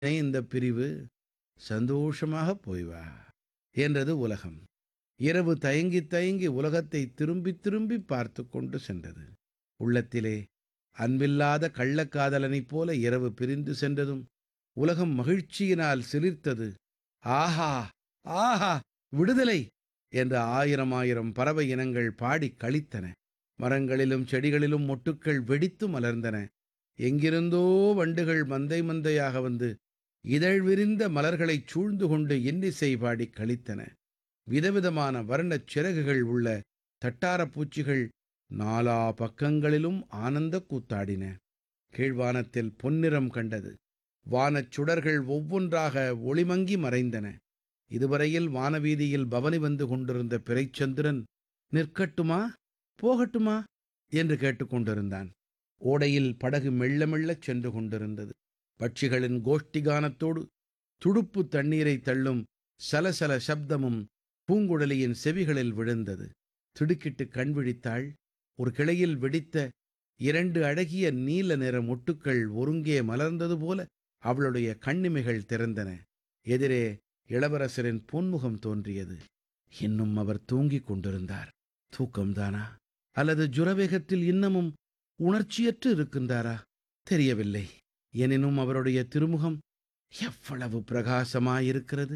இந்த பிரிவு சந்தோஷமாக போய் வா என்றது உலகம் இரவு தயங்கி தயங்கி உலகத்தை திரும்பி திரும்பி பார்த்து கொண்டு சென்றது உள்ளத்திலே அன்பில்லாத கள்ளக்காதலனைப் போல இரவு பிரிந்து சென்றதும் உலகம் மகிழ்ச்சியினால் சிலிர்த்தது ஆஹா ஆஹா விடுதலை என்ற ஆயிரம் ஆயிரம் பறவை இனங்கள் பாடிக் களித்தன மரங்களிலும் செடிகளிலும் மொட்டுக்கள் வெடித்து மலர்ந்தன எங்கிருந்தோ வண்டுகள் மந்தை மந்தையாக வந்து இதழ் விரிந்த மலர்களைச் சூழ்ந்து கொண்டு இன்னிசை பாடிக் களித்தன விதவிதமான வர்ணச் சிறகுகள் உள்ள தட்டாரப் பூச்சிகள் நாலா பக்கங்களிலும் ஆனந்த கூத்தாடின கீழ்வானத்தில் பொன்னிறம் கண்டது வானச் சுடர்கள் ஒவ்வொன்றாக ஒளிமங்கி மறைந்தன இதுவரையில் வானவீதியில் பவனி வந்து கொண்டிருந்த பிறைச்சந்திரன் நிற்கட்டுமா போகட்டுமா என்று கேட்டுக்கொண்டிருந்தான் ஓடையில் படகு மெல்ல மெல்லச் சென்று கொண்டிருந்தது பட்சிகளின் கோஷ்டிகானத்தோடு துடுப்பு தண்ணீரை தள்ளும் சலசல சப்தமும் பூங்குழலியின் செவிகளில் விழுந்தது திடுக்கிட்டு கண் விழித்தாள் ஒரு கிளையில் வெடித்த இரண்டு அழகிய நீல நிற மொட்டுக்கள் ஒருங்கே மலர்ந்தது போல அவளுடைய கண்ணிமைகள் திறந்தன எதிரே இளவரசரின் பொன்முகம் தோன்றியது இன்னும் அவர் தூங்கிக் கொண்டிருந்தார் தூக்கம்தானா அல்லது ஜுரவேகத்தில் இன்னமும் உணர்ச்சியற்று இருக்கின்றாரா தெரியவில்லை எனினும் அவருடைய திருமுகம் எவ்வளவு பிரகாசமாயிருக்கிறது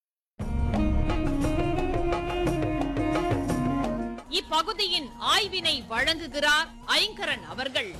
இப்பகுதியின் ஆய்வினை வழங்குகிறார் ஐங்கரன் அவர்கள்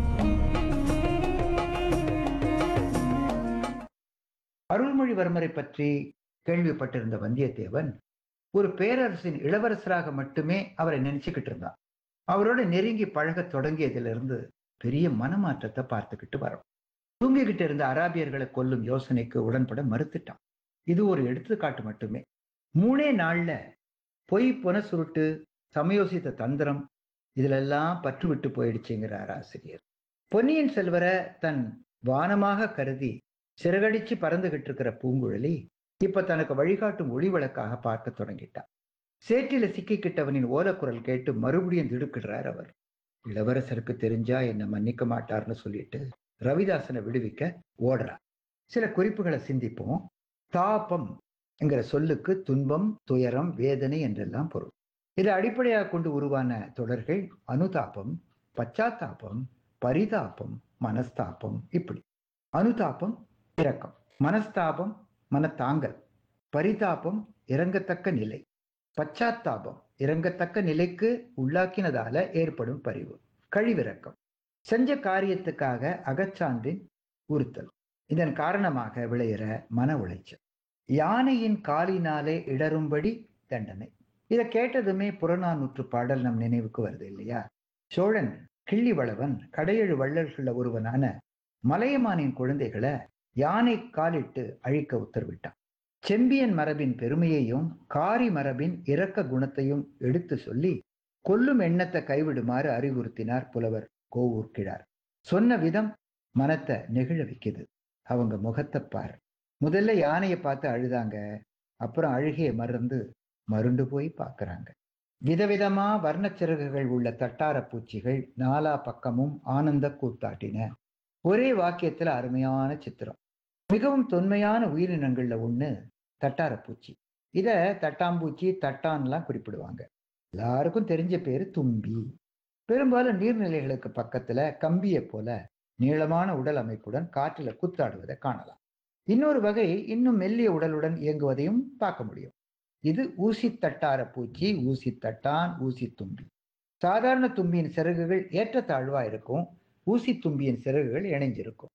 அருள்மொழிவர்மரை பற்றி கேள்விப்பட்டிருந்த வந்தியத்தேவன் ஒரு பேரரசின் இளவரசராக மட்டுமே அவரை நினைச்சுக்கிட்டு இருந்தான் அவரோட நெருங்கி பழகத் தொடங்கியதிலிருந்து பெரிய மனமாற்றத்தை பார்த்துக்கிட்டு வரோம் தூங்கிக்கிட்டு இருந்த அராபியர்களை கொல்லும் யோசனைக்கு உடன்பட மறுத்துட்டான் இது ஒரு எடுத்துக்காட்டு மட்டுமே மூணே நாள்ல பொய் புன சுருட்டு சமயோசித்த தந்திரம் இதிலெல்லாம் பற்று விட்டு போயிடுச்சுங்கிறார் ஆசிரியர் பொன்னியின் செல்வரை தன் வானமாக கருதி சிறகடிச்சு பறந்துகிட்டு இருக்கிற பூங்குழலி இப்ப தனக்கு வழிகாட்டும் ஒளி விளக்காக பார்க்க தொடங்கிட்டார் சேற்றில சிக்கிக்கிட்டவனின் ஓலக்குரல் கேட்டு மறுபடியும் திடுக்கிடுறார் அவர் இளவரசருக்கு தெரிஞ்சா என்ன மன்னிக்க மாட்டார்னு சொல்லிட்டு ரவிதாசனை விடுவிக்க ஓடுறார் சில குறிப்புகளை சிந்திப்போம் தாபம் என்கிற சொல்லுக்கு துன்பம் துயரம் வேதனை என்றெல்லாம் பொருள் இதை அடிப்படையாக கொண்டு உருவான தொடர்கள் அனுதாபம் பச்சாத்தாபம் பரிதாபம் மனஸ்தாபம் இப்படி அனுதாபம் இரக்கம் மனஸ்தாபம் மனத்தாங்கல் பரிதாபம் இறங்கத்தக்க நிலை பச்சாத்தாபம் இறங்கத்தக்க நிலைக்கு உள்ளாக்கினதால ஏற்படும் பரிவு கழிவிறக்கம் செஞ்ச காரியத்துக்காக அகச்சான்றின் உறுத்தல் இதன் காரணமாக விளையிற மன உளைச்சல் யானையின் காலினாலே இடரும்படி தண்டனை இதை கேட்டதுமே புறநானூற்று பாடல் நம் நினைவுக்கு வருது இல்லையா சோழன் கிள்ளிவளவன் கடையெழு வள்ளல்கள ஒருவனான மலையமானின் குழந்தைகளை யானை காலிட்டு அழிக்க உத்தரவிட்டான் செம்பியன் மரபின் பெருமையையும் காரி மரபின் இரக்க குணத்தையும் எடுத்து சொல்லி கொல்லும் எண்ணத்தை கைவிடுமாறு அறிவுறுத்தினார் புலவர் கோவூர் கிழார் சொன்ன விதம் மனத்தை நெகிழ வைக்குது அவங்க முகத்தை பார் முதல்ல யானையை பார்த்து அழுதாங்க அப்புறம் அழுகையை மறந்து மருண்டு போய் பார்க்கறாங்க விதவிதமா வர்ணச்சிறகுகள் உள்ள தட்டார பூச்சிகள் நாலா பக்கமும் ஆனந்த கூத்தாட்டின ஒரே வாக்கியத்துல அருமையான சித்திரம் மிகவும் தொன்மையான உயிரினங்கள்ல ஒண்ணு தட்டாரப்பூச்சி இத தட்டாம்பூச்சி தட்டான்லாம் குறிப்பிடுவாங்க எல்லாருக்கும் தெரிஞ்ச பேரு தும்பி பெரும்பாலும் நீர்நிலைகளுக்கு பக்கத்துல கம்பியை போல நீளமான உடல் அமைப்புடன் காற்றுல கூத்தாடுவதை காணலாம் இன்னொரு வகை இன்னும் மெல்லிய உடலுடன் இயங்குவதையும் பார்க்க முடியும் இது ஊசி தட்டார பூச்சி ஊசி தட்டான் ஊசி தும்பி சாதாரண தும்பியின் சிறகுகள் ஏற்றத்தாழ்வா இருக்கும் ஊசி தும்பியின் சிறகுகள் இணைஞ்சிருக்கும்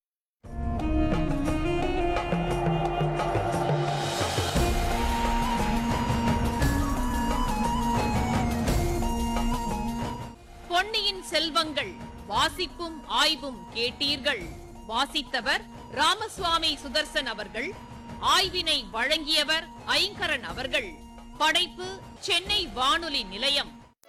பொன்னியின் செல்வங்கள் வாசிப்பும் ஆய்வும் கேட்டீர்கள் வாசித்தவர் ராமசுவாமி சுதர்சன் அவர்கள் ஆய்வினை வழங்கியவர் ஐங்கரன் அவர்கள் படைப்பு சென்னை வானொலி நிலையம்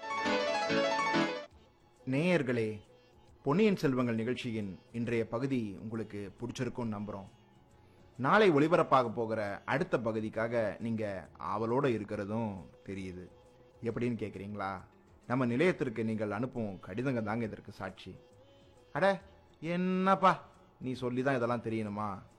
நேயர்களே பொன்னியின் செல்வங்கள் நிகழ்ச்சியின் இன்றைய பகுதி உங்களுக்கு பிடிச்சிருக்கும்னு நம்புகிறோம் நாளை ஒளிபரப்பாக போகிற அடுத்த பகுதிக்காக நீங்கள் ஆவலோடு இருக்கிறதும் தெரியுது எப்படின்னு கேட்குறீங்களா நம்ம நிலையத்திற்கு நீங்கள் அனுப்பும் கடிதங்க தாங்க இதற்கு சாட்சி அட என்னப்பா நீ சொல்லி தான் இதெல்லாம் தெரியணுமா